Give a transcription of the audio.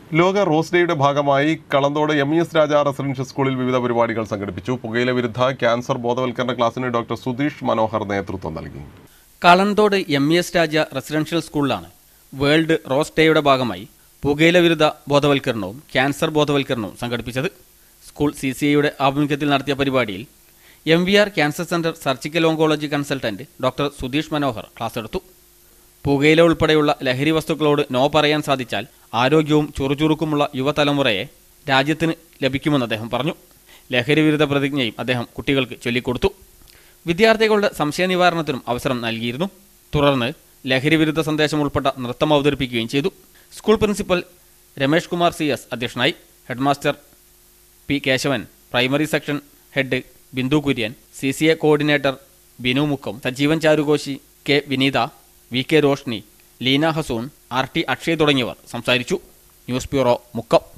ലോക റോസ് ഡേയുടെ ഭാഗമായി Kalanthode M E S Raja residential സ്കൂളിൽ വിവിധ പരിപാടികൾ സംഘടിപ്പിച്ചു പുകയില വിരുദ്ധ ക്യാൻസർ ബോധവൽക്കരണ ക്ലാസ്സിന് ഡോക്ടർ സുധീഷ് മനോഹർ നേതൃത്വം നൽകി Kalanthode M E S Raja residential സ്കൂളിലാണ് വേൾഡ് റോസ് ഡേയുടെ ഭാഗമായി പുകയില വിരുദ്ധ ബോധവൽക്കരണവും ക്യാൻസർ ബോധവൽക്കരണവും സംഘടിപ്പിച്ചത് സ്കൂൾ സി സി ഐയുടെ ആഭിമുഖ്യത്തിൽ നടത്തിയ പരിപാടിയിൽ M V R cancer centre surgical oncology consultant doctor Sudheesh Manohar class എടുത്തു പുകയില ഉൾപ്പെടെയുള്ള ലഹരി വസ്തുക്കളോട് നോ പറയാൻ സാധിച്ചാൽ ആരോഗ്യവും ചുറുചുറുക്കുമുള്ള യുവതലമുറയെ രാജ്യത്തിന് ലഭിക്കുമെന്ന് അദ്ദേഹം പറഞ്ഞു ലഹരി വിരുദ്ധ പ്രതിജ്ഞയും അദ്ദേഹം കുട്ടികൾക്ക് ചൊല്ലിക്കൊടുത്തു വിദ്യാർത്ഥികളുടെ സംശയ നിവാരണത്തിനും അവസരം നൽകിയിരുന്നു തുടർന്ന് ലഹരി വിരുദ്ധ സന്ദേശം ഉൾപ്പെട്ട നൃത്തം അവതരിപ്പിക്കുകയും ചെയ്തു school principal Ramesh Kumar C S അധ്യക്ഷനായി headmaster P Keshavan primary section head Bindu Kurian C C A coordinator Binu Mukkam Sajeevan Charukoshi K Vineetha V K Roshni Leena Hasoon R T Akshay തുടങ്ങിയവർ സംസാരിച്ചു ന്യൂസ് ബ്യൂറോ മുക്കം